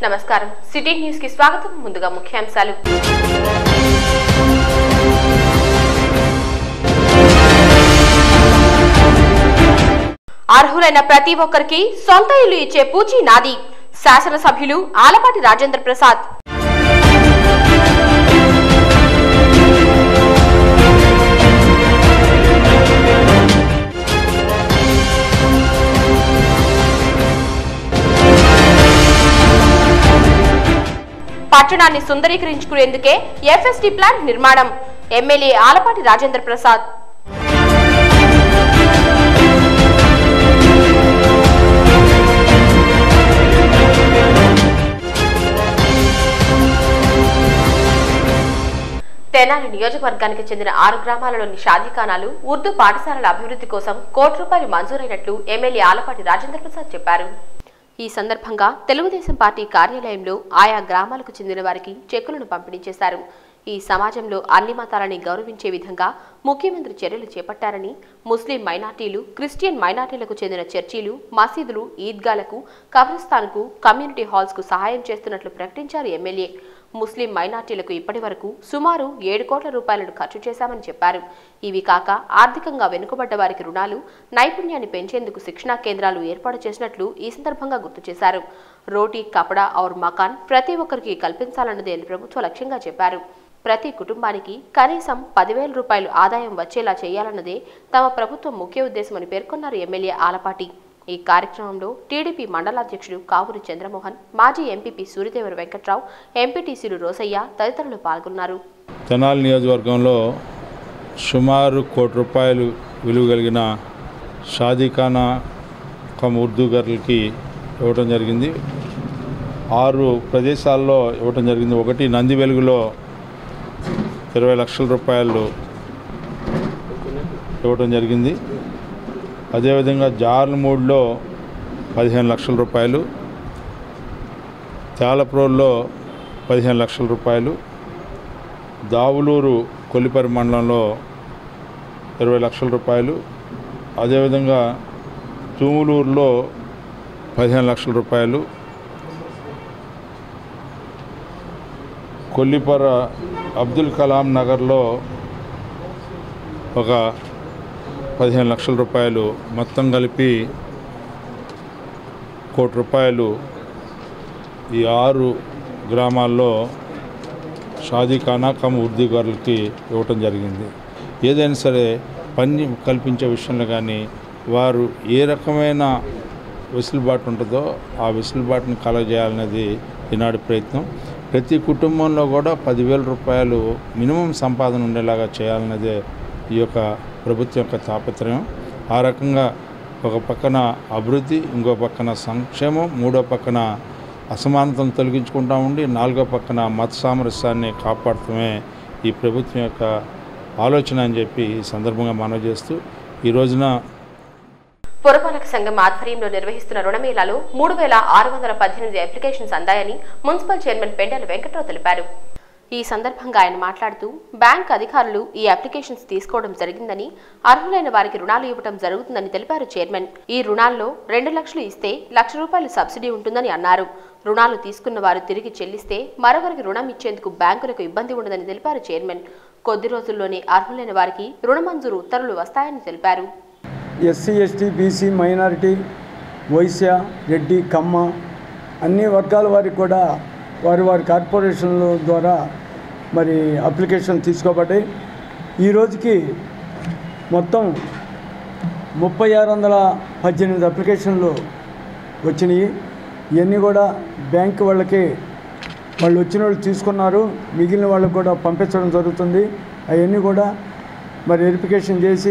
నమస్కారం city news కి స్వాగతం ముందుగా ముఖ్యాంశాలు అర్హులైన ప్రతి ఒక్కరికి సొంత ఇల్లు ఇచ్చే పూచి నాది శాసనసభ్యులు ఆలపాటి రాజేంద్ర ప్రసాద్ పట్టణాన్ని సుందరీకరించుకునేందుకే ఎఫ్ఎస్టీ ప్లాంట్ నిర్మాణం ఎమ్మెల్యే ఆలపాటి రాజేంద్ర ప్రసాద్ తెనాలి నియోజకవర్గానికి చెందిన ఆరు గ్రామాలలోని షాదీఖానాలు ఉర్దూ పాఠశాలల అభివృద్ధి కోసం కోటి రూపాయలు మంజూరైనట్లు ఎమ్మెల్యే ఆలపాటి రాజేంద్ర ప్రసాద్ చెప్పారు ఈ సందర్భంగా తెలుగుదేశం పార్టీ కార్యాలయంలో ఆయా గ్రామాలకు చెందిన వారికి చెక్కులను పంపిణీ చేశారు ఈ సమాజంలో అన్ని మతాలని గౌరవించే విధంగా ముఖ్యమంత్రి చర్యలు చేపట్టారని ముస్లిం మైనార్టీలు క్రిస్టియన్ మైనార్టీలకు చెందిన చర్చీలు మసీదులు ఈద్గాలకు కబ్రస్థాన్కు కమ్యూనిటీ హాల్స్కు సహాయం చేస్తున్నట్లు ప్రకటించారు ఎమ్మెల్యే ముస్లిం మైనార్టీలకు ఇప్పటి వరకు సుమారు ఏడు కోట్ల రూపాయలను ఖర్చు చేశామని చెప్పారు ఇవి కాక ఆర్థికంగా వెనుకబడ్డ వారికి రుణాలు నైపుణ్యాన్ని పెంచేందుకు శిక్షణా కేంద్రాలు ఏర్పాటు చేసినట్లు ఈ సందర్భంగా గుర్తు చేశారు రోటీ కపడా ఔర్ మకాన్ ప్రతి ఒక్కరికి కల్పించాలన్నదే ప్రభుత్వ లక్ష్యంగా చెప్పారు ప్రతి కుటుంబానికి కనీసం పదివేల రూపాయలు ఆదాయం వచ్చేలా చేయాలన్నదే తమ ప్రభుత్వం ముఖ్య ఉద్దేశమని పేర్కొన్నారు ఎమ్మెల్యే ఆలపాటి ఈ కార్యక్రమంలో టీడీపీ మండలాధ్యక్షుడు కావూరి చంద్రమోహన్ మాజీ ఎంపీపీ సూర్యదేవర వెంకట్రావు ఎంపీటీసీలు రోసయ్య తదితరులు పాల్గొన్నారు తెనాలి నియోజకవర్గంలో సుమారు కోటి రూపాయలు విలువ కలిగిన షాదీఖానా కమ్ ఉర్దూ గర్లకి ఇవ్వటం జరిగింది ఆరు ప్రదేశాల్లో ఇవ్వటం జరిగింది ఒకటి నంది వెలుగులో ఇరవై లక్షల రూపాయలు ఇవ్వటం జరిగింది అదేవిధంగా జార్లమూడ్లో పదిహేను లక్షల రూపాయలు తేలప్రోల్లో పదిహేను లక్షల రూపాయలు దావులూరు కొల్లిపరి మండలంలో ఇరవై లక్షల రూపాయలు అదేవిధంగా తుములూరులో పదిహేను లక్షల రూపాయలు కొల్లిపర అబ్దుల్ కలాం నగర్లో ఒక పదిహేను లక్షల రూపాయలు మొత్తం కలిపి కోటి రూపాయలు ఈ ఆరు గ్రామాల్లో షాదీఖానా కమ్ ఉర్దూ గారులకి ఇవ్వటం జరిగింది ఏదైనా సరే పని కల్పించే విషయంలో కానీ వారు ఏ రకమైన వెసులుబాటు ఉంటుందో ఆ వెసులుబాటుని కలగజేయాలనేది ఈనాటి ప్రయత్నం ప్రతి కుటుంబంలో కూడా పదివేల రూపాయలు మినిమం సంపాదన ఉండేలాగా చేయాలనేదే ఈ యొక్క ప్రభుత్వం యొక్క తాపత్రయం ఆ రకంగా ఒక పక్కన అభివృద్ధి ఇంకో పక్కన సంక్షేమం మూడో పక్కన అసమానతను తొలగించుకుంటా ఉండి నాలుగో పక్కన మత సామరస్యాన్ని కాపాడటమే ఈ ప్రభుత్వం యొక్క ఆలోచన అని చెప్పి ఈ సందర్భంగా మనవి చేస్తూ ఈ రోజున పురపాలక సంఘం ఆధ్వర్యంలో నిర్వహిస్తున్న రుణమేళాలో మూడు వేల ఆరు వందల పద్దెనిమిది అప్లికేషన్స్ అందాయని మున్సిపల్ చైర్మన్ పెండెల వెంకట్రావు తెలిపారు ఈ సందర్భంగా ఆయన మాట్లాడుతూ బ్యాంక్ అధికారులు ఈ అప్లికేషన్స్ తీసుకోవడం జరిగిందని అర్హులైన వారికి రుణాలు ఇవ్వడం జరుగుతుందని తెలిపారు చైర్మన్ ఈ రుణాల్లో రెండు లక్షలు ఇస్తే లక్ష రూపాయలు సబ్సిడీ ఉంటుందని అన్నారు రుణాలు తీసుకున్న వారు తిరిగి చెల్లిస్తే మరొకరికి రుణం ఇచ్చేందుకు బ్యాంకులకు ఇబ్బంది ఉండదని తెలిపారు చైర్మన్ కొద్ది రోజుల్లోనే అర్హులైన వారికి రుణ మంజూరు ఉత్తర్వులు వస్తాయని తెలిపారు SC ST BC minority Vaishya Reddy Kamma అన్ని వర్గాల వారికి కూడా వారి వారి కార్పొరేషన్ల ద్వారా మరి అప్లికేషన్ తీసుకోబడ్డాయి ఈ రోజుకి మొత్తం ముప్పై ఆరు వందల పద్దెనిమిది అప్లికేషన్లు వచ్చినాయి ఇవన్నీ కూడా బ్యాంక్ వాళ్ళకి వాళ్ళు వచ్చిన వాళ్ళు తీసుకున్నారు మిగిలిన వాళ్ళకి కూడా పంపించడం జరుగుతుంది అవన్నీ కూడా మరి వెరిఫికేషన్ చేసి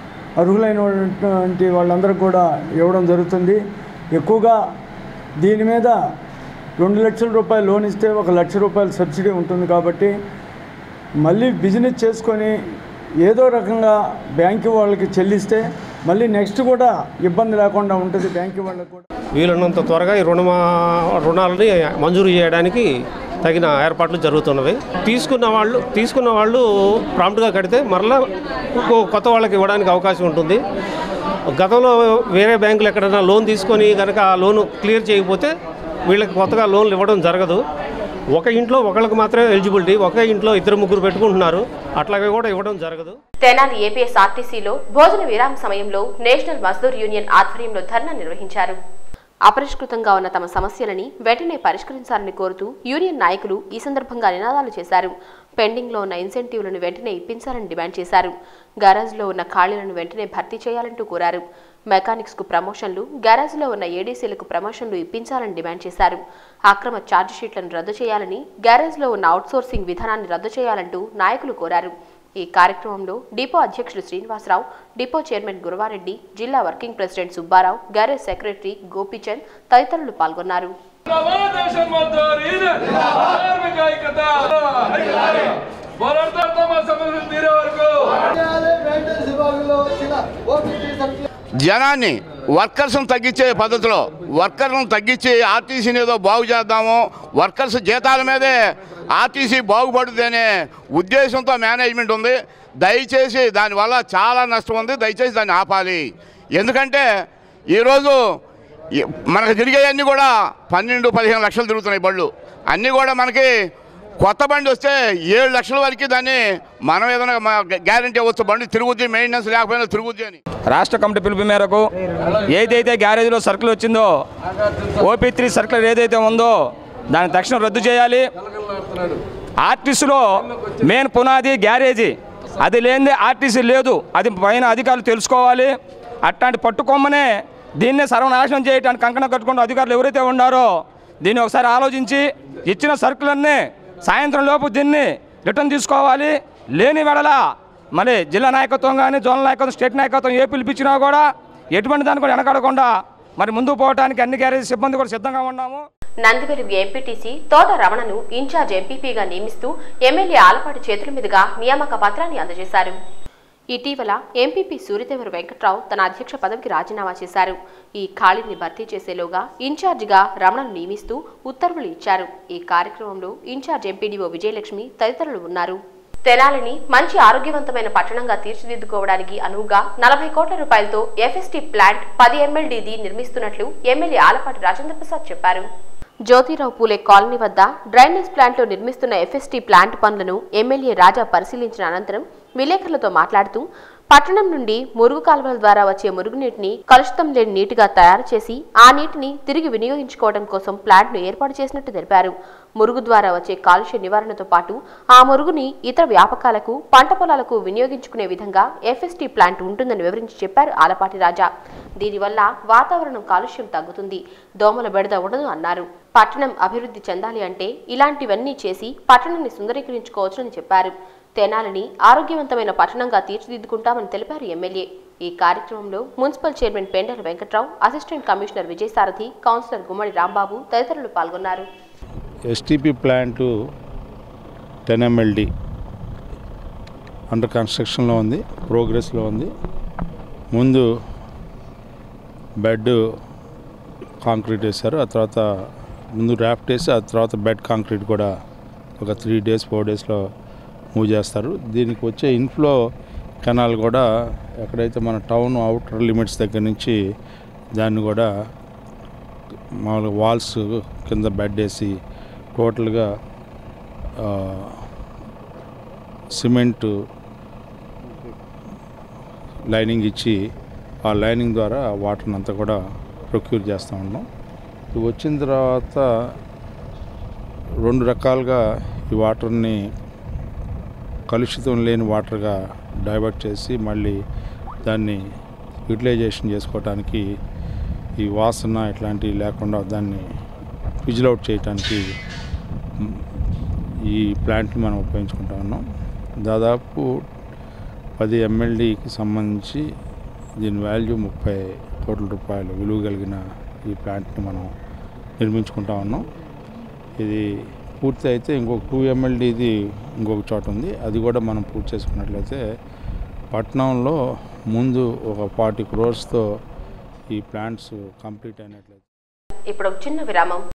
అర్హులైనటువంటి వాళ్ళందరికీ కూడా ఇవ్వడం జరుగుతుంది ఎక్కువగా దీని మీద రెండు లక్షల రూపాయలు లోన్ ఇస్తే ఒక లక్ష రూపాయల సబ్సిడీ ఉంటుంది కాబట్టి మళ్ళీ బిజినెస్ చేసుకొని ఏదో రకంగా బ్యాంకు వాళ్ళకి చెల్లిస్తే మళ్ళీ నెక్స్ట్ కూడా ఇబ్బంది లేకుండా ఉంటుంది బ్యాంకు వాళ్ళకి కూడా వీలున్నంత త్వరగా ఈ రుణ రుణాలని మంజూరు చేయడానికి తగిన ఏర్పాట్లు జరుగుతున్నవి తీసుకున్న వాళ్ళు తీసుకున్న వాళ్ళు ప్రాంప్ట్గా కడితే మరలా ఇంకో కొత్త వాళ్ళకి ఇవ్వడానికి అవకాశం ఉంటుంది గతంలో వేరే బ్యాంకులు ఎక్కడైనా లోన్ తీసుకొని కనుక ఆ లోన్ క్లియర్ చేయకపోతే వీళ్ళకి కొత్తగా లోన్లు ఇవ్వడం జరగదు ఒక ఇంట్లో ఒకళ్ళకి మాత్రమే ఎలిజిబిలిటీ ఒక ఇంట్లో ఇద్దరు ముగ్గురు పెట్టుకుంటున్నారు అట్లాగే కూడా ఇవ్వడం జరగదు తెనాలి ఏపీఎస్ ఆర్టీసీలో భోజన విరామ సమయంలో నేషనల్ మజ్దూర్ యూనియన్ ఆధ్వర్యంలో ధర్నా నిర్వహించారు అపరిష్కృతంగా ఉన్న తమ సమస్యలని వెంటనే పరిష్కరించాలని కోరుతూ యూనియన్ నాయకులు ఈ సందర్భంగా నినాదాలు చేశారు పెండింగ్లో ఉన్న ఇన్సెంటివ్లను వెంటనే ఇప్పించాలని డిమాండ్ చేశారు గ్యారేజ్లో ఉన్న ఖాళీలను వెంటనే భర్తీ చేయాలంటూ కోరారు మెకానిక్స్కు ప్రమోషన్లు గ్యారేజ్లో ఉన్న ఏడీసీలకు ప్రమోషన్లు ఇప్పించాలని డిమాండ్ చేశారు అక్రమ ఛార్జ్ షీట్లను రద్దు చేయాలని గ్యారేజ్లో ఉన్న అవుట్సోర్సింగ్ విధానాన్ని రద్దు చేయాలంటూ నాయకులు కోరారు ఈ కార్యక్రమంలో డిపో అధ్యక్షుడు శ్రీనివాసరావు డిపో చైర్మన్ గురవారెడ్డి జిల్లా working president Subbarao garage secretary Gopichand తదితరులు పాల్గొన్నారు దేశం మద్దతు కార్మిక ఐక్యత పోరాడతారు తమ సమస్యలు తీరే వరకు జనాన్ని వర్కర్స్ను తగ్గించే పద్ధతిలో వర్కర్లను తగ్గించి ఆర్టీసీని ఏదో బాగు చేద్దాము వర్కర్స్ జీతాల మీదే ఆర్టీసీ బాగుపడుతుంది అనే ఉద్దేశంతో మేనేజ్మెంట్ ఉంది దయచేసి దానివల్ల చాలా నష్టం ఉంది దయచేసి దాన్ని ఆపాలి ఎందుకంటే ఈరోజు ఈ- మనకు తిరిగేవన్నీ కూడా పన్నెండు పదిహేను లక్షలు తిరుగుతున్నాయి బళ్ళు అన్నీ కూడా మనకి కొత్త బండి వస్తే ఏడు లక్షల వరకు దాన్ని మనం ఏదైనా గ్యారంటీ ఇవ్వచ్చు బండి తిరుగుద్ది మెయింటెనెన్స్ లేకపోయినా తిరుగుద్ది అని రాష్ట్ర కమిటీ పిలుపు మేరకు ఏదైతే గ్యారేజ్లో సర్కిల్ వచ్చిందో ఓపీ త్రీ సర్కిల్ ఏదైతే ఉందో దాన్ని తక్షణం రద్దు చేయాలి ఆర్టీసీలో మెయిన్ పునాది గ్యారేజీ అది లేనిదే ఆర్టీసీ లేదు అది పైన అధికారులు తెలుసుకోవాలి అట్లాంటి పట్టుకొమ్మనే దీన్నే సర్వనాశనం చేయడానికి కంకణం కట్టుకున్న అధికారులు ఎవరైతే ఉన్నారో దీన్ని ఒకసారి ఆలోచించి ఇచ్చిన సరుకులన్నీ సాయంత్రం లోపు దీన్ని రిటర్న్ తీసుకోవాలి లేని వెడల మరి జిల్లా నాయకత్వం కానీ జోనల్ నాయకత్వం స్టేట్ నాయకత్వం ఏ పిలిపించినా కూడా ఎటువంటి దాన్ని కూడా వెనకాడకుండా మరి ముందుకు పోవడానికి అన్ని గ్యారేజ్ సిబ్బంది కూడా సిద్ధంగా ఉన్నాము నందివెలుగు ఎంపీటీసీ తోట రమణను ఇన్ఛార్జ్ ఎంపీపీగా నియమిస్తూ ఎమ్మెల్యే ఆలపాటి చేతుల మీదుగా నియామక పత్రాన్ని అందజేశారు ఇటీవల ఎంపీపీ సూర్యదేవర వెంకట్రావు తన అధ్యక్ష పదవికి రాజీనామా చేశారు ఈ ఖాళీని భర్తీ చేసేలోగా ఇన్ఛార్జిగా రమణను నియమిస్తూ ఉత్తర్వులు ఇచ్చారు ఈ కార్యక్రమంలో ఇన్ఛార్జ్ ఎంపీడీఓ విజయలక్ష్మి తదితరులు ఉన్నారు తెనాలిని మంచి ఆరోగ్యవంతమైన పట్టణంగా తీర్చిదిద్దుకోవడానికి అనువుగా నలభై కోట్ల రూపాయలతో ఎఫ్ఎస్టీ ప్లాంట్ పది ఎంఎల్డీది నిర్మిస్తున్నట్లు ఎమ్మెల్యే ఆలపాటి రాజేంద్ర ప్రసాద్ చెప్పారు జ్యోతిరావు పూలే కాలనీ వద్ద డ్రైనేజ్ ప్లాంట్లో నిర్మిస్తున్న ఎఫ్ఎస్టీ ప్లాంట్ పనులను ఎమ్మెల్యే రాజా పరిశీలించిన అనంతరం విలేకరులతో మాట్లాడుతూ పట్టణం నుండి మురుగు కాలువల ద్వారా వచ్చే మురుగునీటిని కలుషితం లేని నీటిగా తయారు చేసి ఆ నీటిని తిరిగి వినియోగించుకోవడం కోసం ప్లాంట్ను ఏర్పాటు చేసినట్టు తెలిపారు మురుగు ద్వారా వచ్చే కాలుష్య నివారణతో పాటు ఆ మురుగుని ఇతర వ్యాపకాలకు పంట పొలాలకు వినియోగించుకునే విధంగా ఎఫ్ఎస్టీ ప్లాంట్ ఉంటుందని వివరించి చెప్పారు ఆలపాటి రాజా దీనివల్ల వాతావరణం కాలుష్యం తగ్గుతుంది దోమల బెడద ఉండదు అన్నారు పట్టణం అభివృద్ధి చెందాలి అంటే ఇలాంటివన్నీ చేసి పట్టణాన్ని సుందరీకరించుకోవచ్చునని చెప్పారు తెనాలిని ఆరోగ్యవంతమైన పట్టణంగా తీర్చిదిద్దుకుంటామని తెలిపారు ఎమ్మెల్యే ఈ కార్యక్రమంలో municipal chairman Pendala Venkatrao assistant commissioner Vijayasarathi councillor Gummadi Rambabu తదితరులు పాల్గొన్నారు STP plant ten MLD under కన్స్ట్రక్షన్లో ఉంది ప్రోగ్రెస్లో ఉంది ముందు బెడ్ కాంక్రీట్ వేశారు ఆ తర్వాత ముందు ర్యాఫ్ట్ వేసి ఆ తర్వాత బెడ్ కాంక్రీట్ కూడా ఒక త్రీ డేస్ ఫోర్ డేస్లో మూవ్ చేస్తారు దీనికి వచ్చే ఇన్ఫ్లో కెనాల్ కూడా ఎక్కడైతే మన టౌన్ అవుటర్ లిమిట్స్ దగ్గర నుంచి దాన్ని కూడా మామూలుగా వాల్స్ కింద బెడ్ వేసి టోటల్గా ఆ, సిమెంట్ లైనింగ్ ఇచ్చి ఆ లైనింగ్ ద్వారా ఆ వాటర్ని అంతా కూడా ప్రొక్యూర్ చేస్తూ ఉన్నాం ఇది వచ్చిన తర్వాత రెండు రకాలుగా ఈ వాటర్ని కలుషితం లేని వాటర్గా డైవర్ట్ చేసి మళ్ళీ దాన్ని యూటిలైజేషన్ చేసుకోవడానికి ఈ వాసన ఇట్లాంటివి లేకుండా దాన్ని విజిల్ అవుట్ చేయడానికి మ్, ఈ ప్లాంట్ని మనం ఉపయోగించుకుంటా ఉన్నాం దాదాపు పది ఎమ్మెల్డీకి సంబంధించి దీని వాల్యూ ముప్పై కోట్ల రూపాయలు విలువ కలిగిన ఈ ప్లాంట్ని మనం నిర్మించుకుంటా ఉన్నాం ఇది పూర్తి అయితే ఇంకొక టూ ఎమ్మెల్డీది ఇంకొక చోట ఉంది అది కూడా మనం పూర్తి చేసుకున్నట్లయితే పట్నంలో ముందు ఒక ఫార్టీ క్రోర్స్తో ఈ ప్లాంట్స్ కంప్లీట్ అయినట్లయితే ఇప్పుడు ఒక చిన్న విరామం